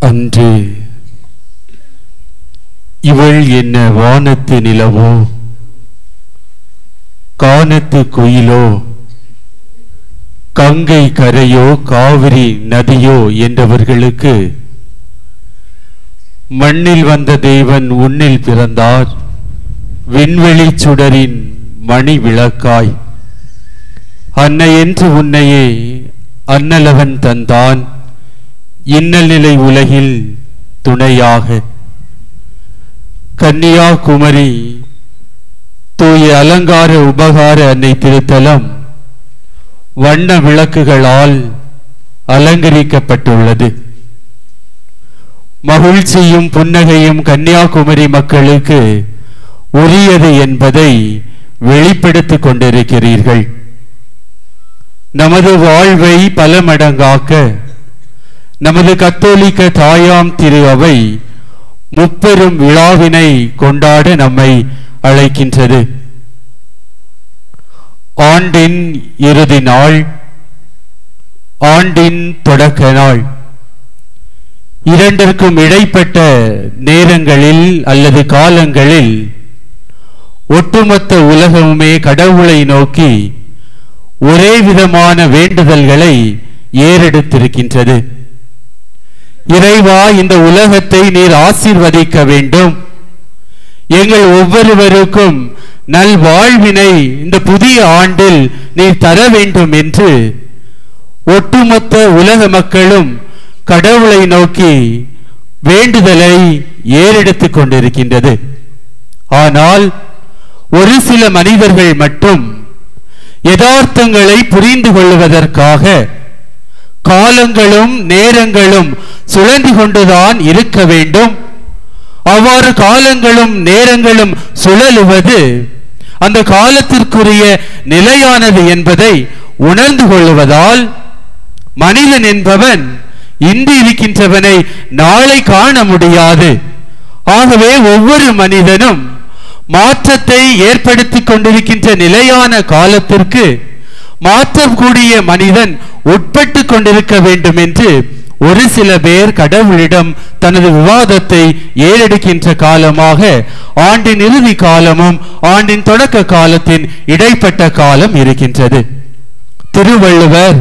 அன்று இவள் என்ன வானத்து நிலவோ கானத்து குயிலோ கங்கை கரையோ காவிரி நதியோ என்றவர்களுக்கு மண்ணில் வந்த தேவன் உன்னில் பிறந்தார் விண்வெளி சுடரின் மணி விளக்காய் அன்னை என்று உன்னையே அன்னலவன் தந்தான் இன்னல் நிலை உலகில் துணையாக கன்னியாகுமரி தூய அலங்கார உபகார அன்னை திருத்தலம் வண்ண விளக்குகளால் அலங்கரிக்கப்பட்டுள்ளது மகிழ்ச்சியும் புன்னகையும் கன்னியாகுமரி மக்களுக்கு உரியது என்பதை வெளிப்படுத்திக் கொண்டிருக்கிறீர்கள் நமது வாழ்வை பல மடங்காக்க நமது கத்தோலிக்க தாயாம் திரு அவை முப்பெரும் விழாவினை கொண்டாட நம்மை அழைக்கின்றது ஆண்டின் இறுதி நாள் ஆண்டின் தொடக்க நாள் இரண்டிற்கும் இடைப்பட்ட நேரங்களில் அல்லது காலங்களில் ஒட்டுமொத்த உலகமுமே கடவுளை நோக்கி ஒரே விதமான வேண்டுதல்களை ஏறெடுத்திருக்கின்றது இறைவா இந்த உலகத்தை நீர் ஆசீர்வதிக்க வேண்டும் எங்கள் ஒவ்வொருவருக்கும் நல் வாழ்வினை இந்த புதிய ஆண்டில் நீர் தர வேண்டும் என்று ஒட்டுமொத்த உலக மக்களும் கடவுளை நோக்கி வேண்டுதலை ஏறெடுத்துக் கொண்டிருக்கின்றது ஆனால் ஒரு சில மனிதர்கள் மட்டும் யதார்த்தங்களை புரிந்து கொள்வதற்காக காலங்களும் நேரங்களும் சுழன்று கொண்டுதான் இருக்க வேண்டும் அவ்வாறு காலங்களும் நேரங்களும் சுழலுவது அந்த காலத்திற்குரிய நிலையானது என்பதை உணர்ந்து கொள்வதால் மனிதன் என்பவன் இன்று இருக்கின்றவனை நாளை காண முடியாது ஆகவே ஒவ்வொரு மனிதனும் மாற்றத்தை ஏற்படுத்திக் கொண்டிருக்கின்ற நிலையான காலத்திற்கு மாற்றக்கூடிய மனிதன் உட்பட்டு கொண்டிருக்க வேண்டும் என்று ஒரு சில பேர் கடவுளிடம் தனது விவாதத்தை ஏறெடுக்கின்ற காலமாக ஆண்டின் இறுதி காலமும் ஆண்டின் தொடக்க காலத்தின் இடைப்பட்ட காலம் இருக்கின்றது திருவள்ளுவர்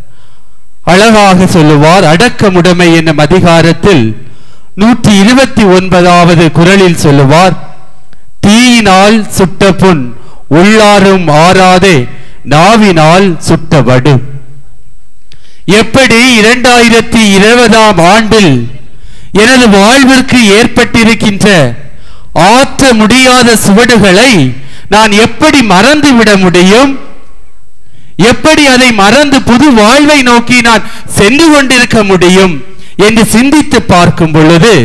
அழகாக சொல்லுவார் அடக்கமுடைமை என்னும் அதிகாரத்தில் நூற்றி இருபத்தி ஒன்பதாவது குரலில் சொல்லுவார் தீயினால் சுட்ட புண் உள்ளாரும் ஆறாதே நாவினால் சுட்ட வடு எப்படி இரண்டாயிரத்தி இருபதாம் ஆண்டில் எனது வாழ்விற்கு ஏற்பட்டிருக்கின்ற ஆற்ற முடியாத சுவடுகளை நான் எப்படி மறந்துவிட முடியும் எப்படி அதை மறந்து புது வாழ்வை நோக்கி நான் சென்று கொண்டிருக்க முடியும் என்று சிந்தித்து பார்க்கும் பொழுது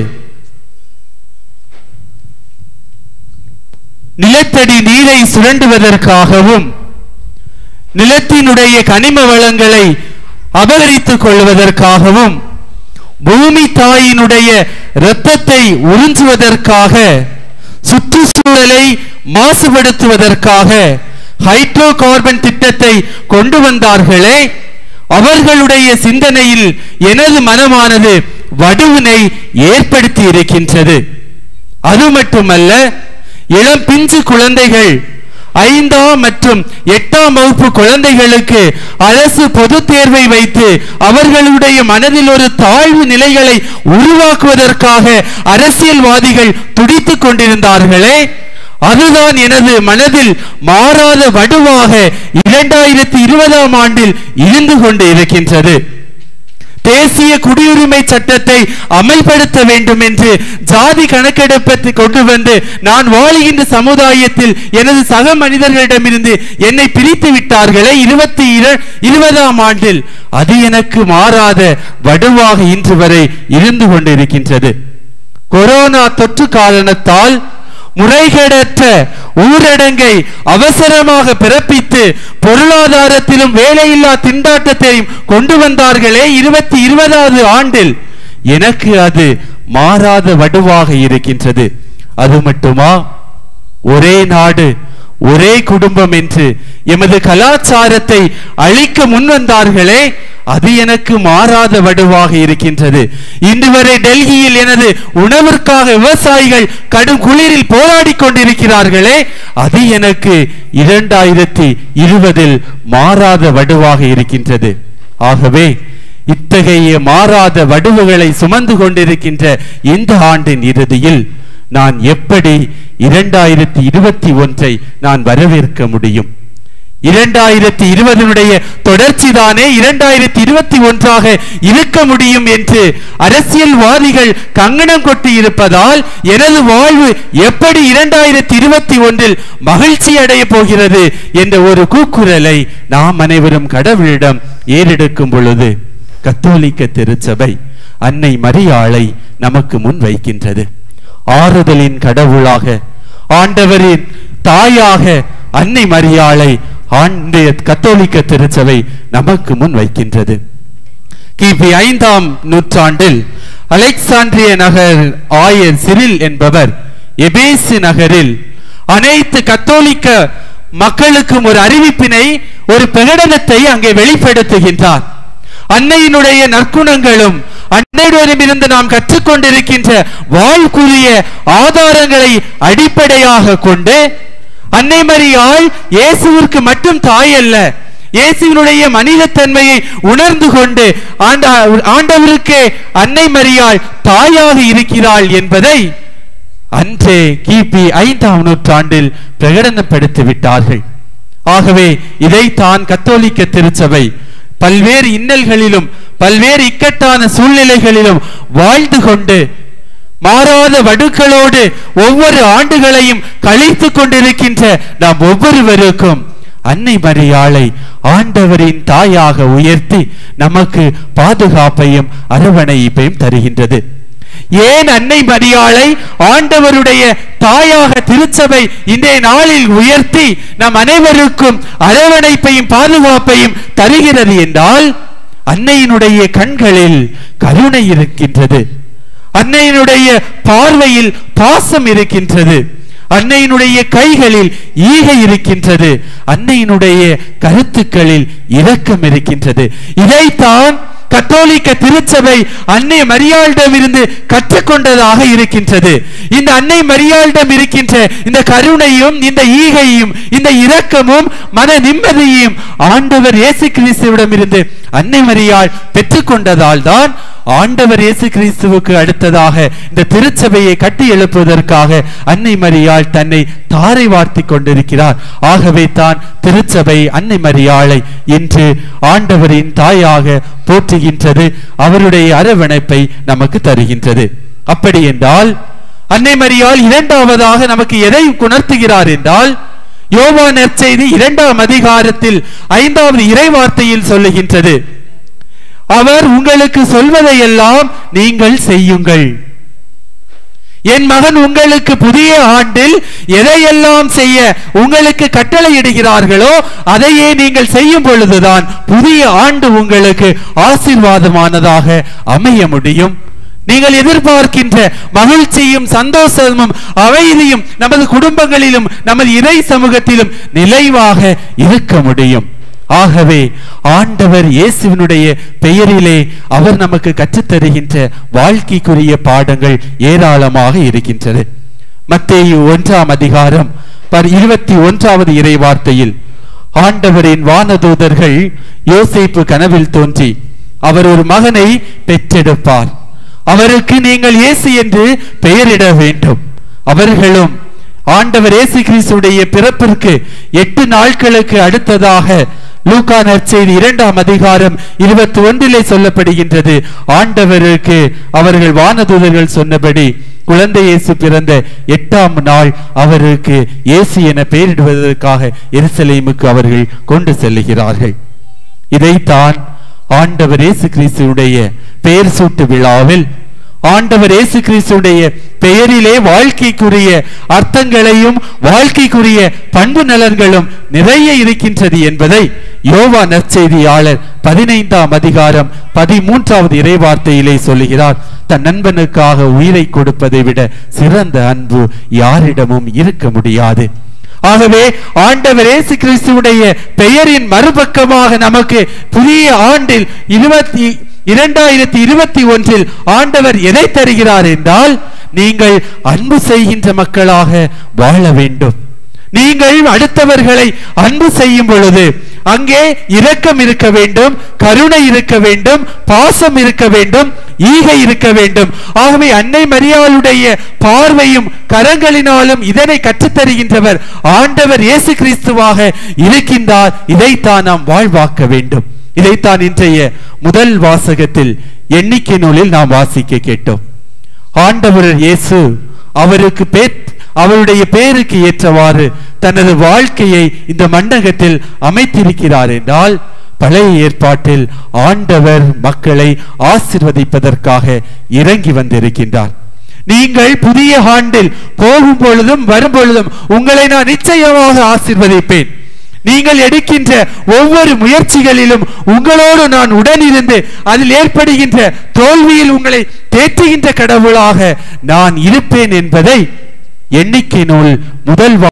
நிலத்தடி நீரை சுரண்டுவதற்காகவும் நிலத்தினுடைய கனிம வளங்களை அபகரித்துக் கொள்வதற்காகவும் பூமி தாயினுடைய இரத்தத்தை உறிஞ்சுவதற்காக சுற்றுச்சூழலை மாசுபடுத்துவதற்காக ஹைட்ரோ கார்பன் திட்டத்தை கொண்டு வந்தார்களே அவர்களுடைய சிந்தனையில் எனது மனமானது வடுவினை ஏற்படுத்தி இருக்கின்றது அது மட்டுமல்ல இளம் பிஞ்சு குழந்தைகள் ஐந்தாம் மற்றும் எட்டாம் வகுப்பு குழந்தைகளுக்கு அரசு பொது தேர்வை வைத்து அவர்களுடைய மனதில் ஒரு தாழ்வு நிலைகளை உருவாக்குவதற்காக அரசியல்வாதிகள் துடித்துக் கொண்டிருந்தார்களே அதுதான் எனது மனதில் மாறாத வடுவாக இரண்டாயிரத்தி இருபதாம் ஆண்டில் இருந்து கொண்டு இருக்கின்றது தேசிய குடியுரிமை சட்டத்தை அமல்படுத்த வேண்டும் என்று ஜாதி கணக்கெடுப்பை கொண்டு வந்து நான் வாழுகின்ற சமுதாயத்தில் எனது சக மனிதர்களிடமிருந்து என்னை பிரித்து விட்டார்களே இருபத்தி இருபதாம் ஆண்டில் அது எனக்கு மாறாத வடுவாக இன்று வரை இருந்து கொண்டிருக்கின்றது கொரோனா தொற்று காரணத்தால் முறைகேடற்ற ஊரடங்கை அவசரமாக பிறப்பித்து பொருளாதாரத்திலும் வேலையில்லா திண்டாட்டத்தையும் கொண்டு வந்தார்களே இருபத்தி இருபதாவது ஆண்டில் எனக்கு அது மாறாத வடுவாக இருக்கின்றது அது மட்டுமா ஒரே நாடு ஒரே குடும்பம் என்று எமது கலாச்சாரத்தை அழிக்க முன்வந்தார்களே அது எனக்கு மாறாத வடுவாக இருக்கின்றது இன்று வரை டெல்லியில் எனது உணவிற்காக விவசாயிகள் கடும் குளிரில் போராடி கொண்டிருக்கிறார்களே அது எனக்கு இரண்டாயிரத்தி இருபதில் மாறாத வடுவாக இருக்கின்றது ஆகவே இத்தகைய மாறாத வடுவுகளை சுமந்து கொண்டிருக்கின்ற இந்த ஆண்டின் இறுதியில் நான் எப்படி இரண்டாயிரத்தி இருபத்தி ஒன்றை நான் வரவேற்க முடியும் இரண்டாயிரத்தி இருபதனுடைய தொடர்ச்சி தானே இரண்டாயிரத்தி இருபத்தி ஒன்றாக இருக்க முடியும் என்று அரசியல்வாதிகள் கங்கணம் கொட்டி இருப்பதால் எனது வாழ்வு எப்படி இரண்டாயிரத்தி இருபத்தி ஒன்றில் மகிழ்ச்சி அடைய போகிறது என்ற ஒரு கூக்குரலை நாம் அனைவரும் கடவுளிடம் ஏறெடுக்கும் பொழுது கத்தோலிக்க திருச்சபை அன்னை மரியாளை நமக்கு முன் வைக்கின்றது ஆறுதலின் கடவுளாக ஆண்டவரின் தாயாக அன்னை மரியாளை ஆண்டைய கத்தோலிக்க திருச்சபை நமக்கு முன் வைக்கின்றது கிபி ஐந்தாம் நூற்றாண்டில் அலெக்சாண்ட்ரிய நகர் ஆயர் சிரில் என்பவர் எபேசு நகரில் அனைத்து கத்தோலிக்க மக்களுக்கும் ஒரு அறிவிப்பினை ஒரு பிரகடனத்தை அங்கே வெளிப்படுத்துகின்றார் அன்னையினுடைய நற்குணங்களும் அன்னையிடமிருந்து நாம் கற்றுக்கொண்டிருக்கின்ற வாழ்க்குரிய ஆதாரங்களை அடிப்படையாக கொண்டு அன்னை மரியாள் இயேசுவிற்கு மட்டும் தாய் அல்ல இயேசுவினுடைய மனிதத்தன்மையை உணர்ந்து கொண்டு ஆண்டா ஆண்டவருக்கு அன்னை மரியாள் தாயாக இருக்கிறாள் என்பதை அன்றே கிபி ஐந்தாம் நூற்றாண்டில் பிரகடனப்படுத்தி விட்டார்கள் ஆகவே இதைத்தான் கத்தோலிக்க திருச்சபை பல்வேறு இன்னல்களிலும் பல்வேறு இக்கட்டான சூழ்நிலைகளிலும் வாழ்ந்து கொண்டு மாறாத வடுக்களோடு ஒவ்வொரு ஆண்டுகளையும் கழித்துக் கொண்டிருக்கின்ற நாம் ஒவ்வொருவருக்கும் அன்னை மரியாளை ஆண்டவரின் தாயாக உயர்த்தி நமக்கு பாதுகாப்பையும் அரவணைப்பையும் தருகின்றது ஏன் அன்னை மரியாளை ஆண்டவருடைய தாயாக திருச்சபை இன்றைய நாளில் உயர்த்தி நம் அனைவருக்கும் அரவணைப்பையும் பாதுகாப்பையும் தருகிறது என்றால் அன்னையினுடைய கண்களில் கருணை இருக்கின்றது அன்னையினுடைய பார்வையில் பாசம் இருக்கின்றது அன்னையினுடைய கைகளில் ஈகை இருக்கின்றது அன்னையினுடைய கருத்துக்களில் இரக்கம் இருக்கின்றது இதைத்தான் கத்தோலிக்க திருச்சபை அன்னை மரியாளிடம் இருந்து கற்றுக்கொண்டதாக இருக்கின்றது இந்த அன்னை மரியாளிடம் இருக்கின்ற இந்த கருணையும் இந்த ஈகையும் இந்த இரக்கமும் மன நிம்மதியையும் ஆண்டவர் இயேசு கிறிஸ்துவிடம் இருந்து அன்னை மரியாள் பெற்றுக்கொண்டதால் தான் ஆண்டவர் இயேசு கிறிஸ்துவுக்கு அடுத்ததாக இந்த திருச்சபையை கட்டி எழுப்புவதற்காக அன்னை மரியாள் தன்னை தாரை வார்த்தி கொண்டிருக்கிறார் ஆகவே தான் திருச்சபை அன்னை மரியாளை இன்று ஆண்டவரின் தாயாக போற்றுகின்றது அவருடைய அரவணைப்பை நமக்கு தருகின்றது அப்படி என்றால் அன்னை மரியாள் இரண்டாவதாக நமக்கு எதை உணர்த்துகிறார் என்றால் யோவா நற்செய்தி இரண்டாம் அதிகாரத்தில் ஐந்தாவது இறைவார்த்தையில் சொல்லுகின்றது அவர் உங்களுக்கு சொல்வதையெல்லாம் நீங்கள் செய்யுங்கள் என் மகன் உங்களுக்கு புதிய ஆண்டில் எதையெல்லாம் செய்ய உங்களுக்கு கட்டளையிடுகிறார்களோ அதையே நீங்கள் செய்யும் பொழுதுதான் புதிய ஆண்டு உங்களுக்கு ஆசீர்வாதமானதாக அமைய முடியும் நீங்கள் எதிர்பார்க்கின்ற மகிழ்ச்சியும் சந்தோஷமும் அமைதியும் நமது குடும்பங்களிலும் நமது இறை சமூகத்திலும் நிலைவாக இருக்க முடியும் ஆகவே ஆண்டவர் இயேசுவினுடைய பெயரிலே அவர் நமக்கு கற்றுத்தருகின்ற வாழ்க்கைக்குரிய பாடங்கள் ஏராளமாக இருக்கின்றது மத்தேயு ஒன்றாம் அதிகாரம் பர் இருபத்தி ஒன்றாவது இறை வார்த்தையில் ஆண்டவரின் வானதூதர்கள் யோசேப்பு கனவில் தோன்றி அவர் ஒரு மகனை பெற்றெடுப்பார் அவருக்கு நீங்கள் இயேசு என்று பெயரிட வேண்டும் அவர்களும் ஆண்டவர் இயேசு கிறிஸ்துடைய பிறப்பிற்கு எட்டு நாட்களுக்கு அடுத்ததாக லூக்கா நற்செய்தி இரண்டாம் அதிகாரம் இருபத்தி ஒன்றிலே சொல்லப்படுகின்றது ஆண்டவருக்கு அவர்கள் வானதூதர்கள் சொன்னபடி குழந்தை இயேசு பிறந்த எட்டாம் நாள் அவருக்கு இயேசு என பெயரிடுவதற்காக எருசலேமுக்கு அவர்கள் கொண்டு செல்லுகிறார்கள் இதைத்தான் ஆண்டவர் இயேசு கிறிஸ்துடைய பெயர் சூட்டு விழாவில் ஆண்டவர் இயேசு கிறிஸ்துடைய பெயரிலே வாழ்க்கைக்குரிய அர்த்தங்களையும் வாழ்க்கைக்குரிய பண்பு நலன்களும் நிறைய இருக்கின்றது என்பதை யோவா நற்செய்தியாளர் பதினைந்தாம் அதிகாரம் பதிமூன்றாவது இறைவார்த்தையிலே சொல்லுகிறார் தன் நண்பனுக்காக உயிரை கொடுப்பதை விட சிறந்த அன்பு யாரிடமும் இருக்க முடியாது ஆகவே ஆண்டவர் இயேசு கிறிஸ்துவுடைய பெயரின் மறுபக்கமாக நமக்கு புதிய ஆண்டில் இருபத்தி இரண்டாயிரத்தி இருபத்தி ஒன்றில் ஆண்டவர் எதை தருகிறார் என்றால் நீங்கள் அன்பு செய்கின்ற மக்களாக வாழ வேண்டும் நீங்கள் அடுத்தவர்களை அன்பு செய்யும் பொழுது அங்கே இரக்கம் இருக்க வேண்டும் கருணை இருக்க வேண்டும் பாசம் இருக்க வேண்டும் ஈகை இருக்க வேண்டும் ஆகவே அன்னை மரியாளுடைய பார்வையும் கரங்களினாலும் இதனை கற்றுத்தருகின்றவர் ஆண்டவர் இயேசு கிறிஸ்துவாக இருக்கின்றார் இதைத்தான் நாம் வாழ்வாக்க வேண்டும் இதைத்தான் இன்றைய முதல் வாசகத்தில் எண்ணிக்கை நூலில் நாம் வாசிக்க கேட்டோம் ஆண்டவர் இயேசு அவருக்கு பேர் அவருடைய பேருக்கு ஏற்றவாறு தனது வாழ்க்கையை இந்த மண்டகத்தில் அமைத்திருக்கிறார் என்றால் பழைய ஏற்பாட்டில் ஆண்டவர் மக்களை ஆசிர்வதிப்பதற்காக இறங்கி வந்திருக்கின்றார் நீங்கள் புதிய ஆண்டில் போகும் பொழுதும் வரும் பொழுதும் உங்களை நான் நிச்சயமாக ஆசிர்வதிப்பேன் நீங்கள் எடுக்கின்ற ஒவ்வொரு முயற்சிகளிலும் உங்களோடு நான் உடனிருந்து அதில் ஏற்படுகின்ற தோல்வியில் உங்களை தேற்றுகின்ற கடவுளாக நான் இருப்பேன் என்பதை எண்ணிக்கை நூல் முதல்